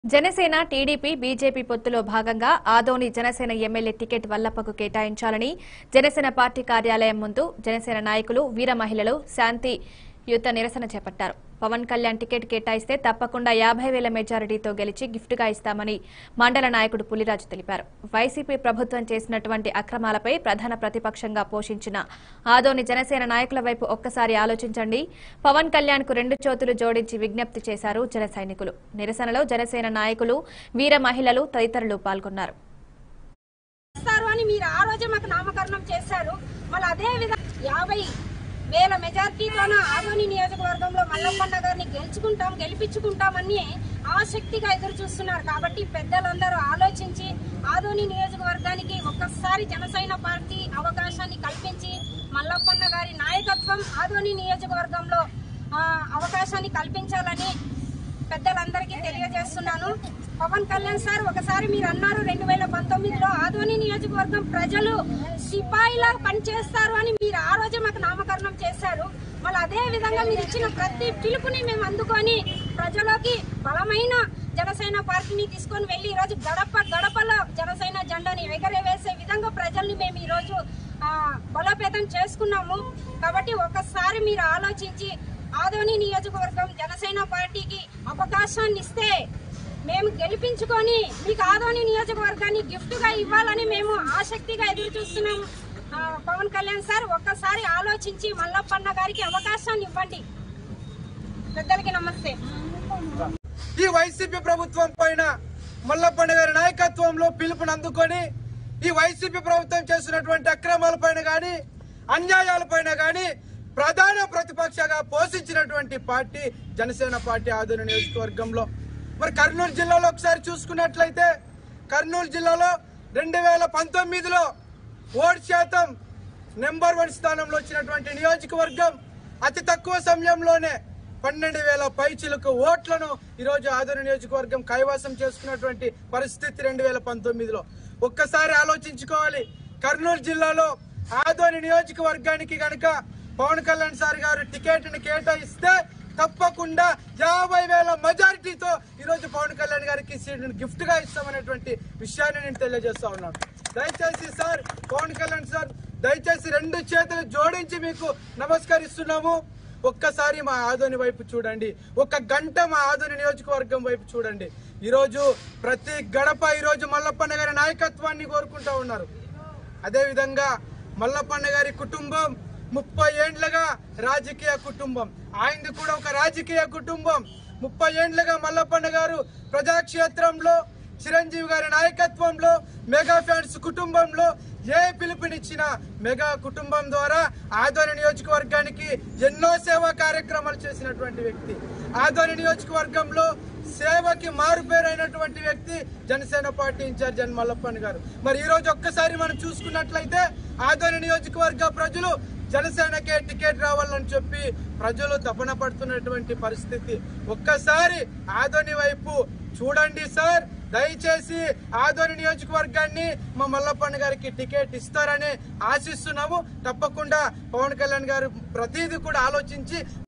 Janasena TDP BJP పొత్తులో భాగంగా Adoni Janasena MLA ticket వల్లప్పకు కేటాయించాలని జనసేన పార్టీ కార్యాలయం ముందు జనసేన నాయకులు వీర మహిళలు శాంతి యుత నిరసన చేపట్టారు పవన్ కళ్యాణ్ టికెట్ కేటాయిస్తే తప్పకుండా యాభై వేల మెజారిటీతో గెలిచి గిఫ్ట్గా ఇస్తామని మండల నాయకుడు పులిరాజు తెలిపారు వైసీపీ ప్రభుత్వం చేసినటువంటి అక్రమాలపై ప్రధాన ప్రతిపక్షంగా పోషించిన ఆదోని జనసేన నాయకుల వైపు ఒక్కసారి ఆలోచించండి పవన్ కళ్యాణ్ కు రెండు చేతులు జోడించి విజ్ఞప్తి చేశారు జన సైనికులు నిరసనలో జనసేన నాయకులు వీర మహిళలు తదితరులు పాల్గొన్నారు చేస్తారు అని మీరు ఆ రోజే మాకు నామకరణం చేశారు మళ్ళీ అదే విధంగా యాభై వేల మెజార్టీతోన ఆదోని నియోజకవర్గంలో మల్లప్పన్న గారిని గెలుచుకుంటాం గెలిపించుకుంటామని ఆసక్తిగా ఎదురు చూస్తున్నారు కాబట్టి పెద్దలందరూ ఆలోచించి ఆదోని నియోజకవర్గానికి ఒక్కసారి జనసేన పార్టీ అవకాశాన్ని కల్పించి మల్లప్పన్న గారి నాయకత్వం ఆదోని నియోజకవర్గంలో ఆ, అవకాశాన్ని కల్పించాలని పెద్దలందరికీ తెలియజేస్తున్నాను పవన్ కళ్యాణ్ సార్ ఒకసారి మీరు అన్నారు రెండు వేల పంతొమ్మిదిలో ఆదోని నియోజకవర్గం ప్రజలు సిపాయిలా పనిచేస్తారు అని మీరు ఆ రోజే మాకు నామకరణం చేశారు మళ్ళీ అదే విధంగా మీరు ఇచ్చిన ప్రతి పిలుపుని మేము అందుకొని ప్రజలోకి బలమైన జనసేన పార్టీని తీసుకొని వెళ్ళి ఈ రోజు గడప గడపలో జనసేన జెండాని ఎగరవేసే విధంగా ప్రజల్ని మేము ఈ రోజు ఆ, బలోపేతం చేసుకున్నాము కాబట్టి ఒకసారి మీరు ఆలోచించి ఆదోని నియోజకవర్గం జనసేన పార్టీకి అవకాశాన్ని ఇస్తే మేము గెలిపించుకొని మీకు ఆదోని నియోజకవర్గాన్ని గిఫ్ట్ గా ఇవ్వాలని మేము ఆసక్తిగా ఎదురు చూస్తున్నాం ఆ, పవన్ కళ్యాణ్ సార్ ఒక్కసారి ఆలోచించి మల్లప్పన్న గారికి అవకాశాన్ని ఇవ్వండి పెద్దలకి నమస్తే ఈ వైసీపీ ప్రభుత్వం పైన మల్లప్పండ గారి నాయకత్వంలో పిలుపుని అందుకొని ఈ వైసీపీ ప్రభుత్వం చేస్తున్నటువంటి అక్రమాల పైన గాని అన్యాయాల పైన గాని ప్రధాన ప్రతిపక్షగా పోషించినటువంటి పార్టీ జనసేన పార్టీ ఆదరణ నియోజకవర్గంలో మరి కర్నూలు జిల్లాలో ఒకసారి చూసుకున్నట్లయితే కర్నూలు జిల్లాలో రెండు వేల పంతొమ్మిదిలో ఓటు శాతం నెంబర్ వన్ స్థానంలో వచ్చినటువంటి నియోజకవర్గం అతి తక్కువ సమయంలోనే పన్నెండు వేల పైచిలకు ఓట్లను ఈరోజు ఆదరణ నియోజకవర్గం కైవాసం చేసుకున్నటువంటి పరిస్థితి రెండు వేల పంతొమ్మిదిలో ఒక్కసారి ఆలోచించుకోవాలి కర్నూలు జిల్లాలో ఆదోని నియోజకవర్గానికి గనక పవన్ కళ్యాణ్ సార్ గారు టికెట్ ని కేటాయిస్తే తప్పకుండా యాభై వేల మెజారిటీతో ఈరోజు పవన్ కళ్యాణ్ గారికి సీట్ని గిఫ్ట్ గా ఇస్తామనేటువంటి విషయాన్ని నేను తెలియజేస్తా ఉన్నాను దయచేసి సార్ పవన్ కళ్యాణ్ సార్ దయచేసి రెండు చేతులు జోడించి మీకు నమస్కరిస్తున్నాము ఒక్కసారి మా ఆదోని వైపు చూడండి ఒక గంట మా ఆదోని నియోజకవర్గం వైపు చూడండి ఈరోజు ప్రతి గడప ఈరోజు మల్లప్పన్న గారి నాయకత్వాన్ని కోరుకుంటా ఉన్నారు అదే విధంగా మల్లప్పన్న గారి కుటుంబం ముప్పై ఏండ్లుగా రాజకీయ కుటుంబం ఆయనది కూడా ఒక రాజకీయ కుటుంబం ముప్పై ఏండ్లుగా మల్లప్పన్న గారు ప్రజాక్షేత్రంలో చిరంజీవి గారి నాయకత్వంలో మెగా ఫ్యాన్స్ కుటుంబంలో ఏ పిలుపునిచ్చినా మెగా కుటుంబం ద్వారా ఆదోని నియోజకవర్గానికి ఎన్నో సేవా కార్యక్రమాలు చేసినటువంటి వ్యక్తి ఆదోని నియోజకవర్గంలో సేవకి మారుపేరైనటువంటి వ్యక్తి జనసేన పార్టీ ఇన్ఛార్జ్ జన్ మల్లప్పన్ గారు మరి ఈ రోజు ఒక్కసారి మనం చూసుకున్నట్లయితే ఆదోని నియోజకవర్గ ప్రజలు జనసేనకే టికెట్ రావాలని చెప్పి ప్రజలు తపన పడుతున్నటువంటి పరిస్థితి ఒక్కసారి ఆదోని వైపు చూడండి సార్ దయచేసి ఆదోని నియోజకవర్గాన్ని మా మల్లప్పన్న గారికి టికెట్ ఇస్తారని ఆశిస్తున్నాము తప్పకుండా పవన్ కళ్యాణ్ గారు ప్రతిదీ కూడా ఆలోచించి